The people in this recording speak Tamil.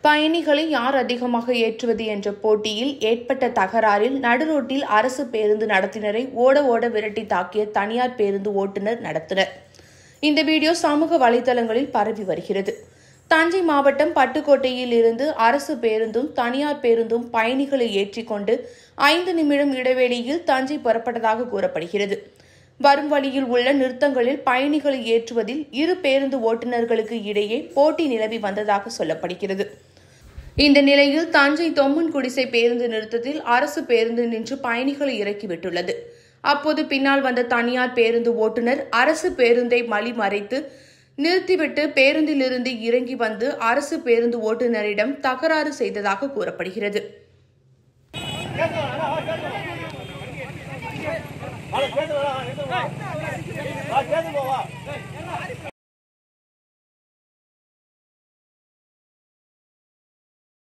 பயணிகளை யார் அதிகமாக ஏற்றுவது என்ற போட்டியில் ஏற்பட்ட தகராறில் நடுரோட்டில் அரசு பேருந்து நடத்தினரை ஓட ஓட விரட்டி தாக்கிய தனியார் பேருந்து ஓட்டுநர் நடத்தினர் இந்த வீடியோ சமூக வலைதளங்களில் பரவி வருகிறது தஞ்சை மாவட்டம் பட்டுக்கோட்டையில் இருந்து அரசு பேருந்தும் தனியார் பேருந்தும் பயணிகளை ஏற்றிக்கொண்டு ஐந்து நிமிடம் இடைவெளியில் தஞ்சை புறப்பட்டதாக கூறப்படுகிறது வரும் வழியில் உள்ள நிறுத்தங்களில் பயணிகளை ஏற்றுவதில் இரு பேருந்து ஓட்டுநர்களுக்கு இடையே போட்டி நிலவி வந்ததாக சொல்லப்படுகிறது இந்த நிலையில் தஞ்சை தொம்மன் குடிசை பேருந்து நிறுத்தத்தில் அரசு பேருந்து நின்று பயணிகளை இறக்கிவிட்டுள்ளது அப்போது பின்னால் வந்த தனியார் பேருந்து ஓட்டுநர் அரசு பேருந்தை மலி மறைத்து நிறுத்திவிட்டு பேருந்திலிருந்து இறங்கி வந்து அரசு பேருந்து ஓட்டுநரிடம் தகராறு செய்ததாக கூறப்படுகிறது ஆளு கேட்டு வா, கேட்டு வா. வா, கேட்டு போ, வா.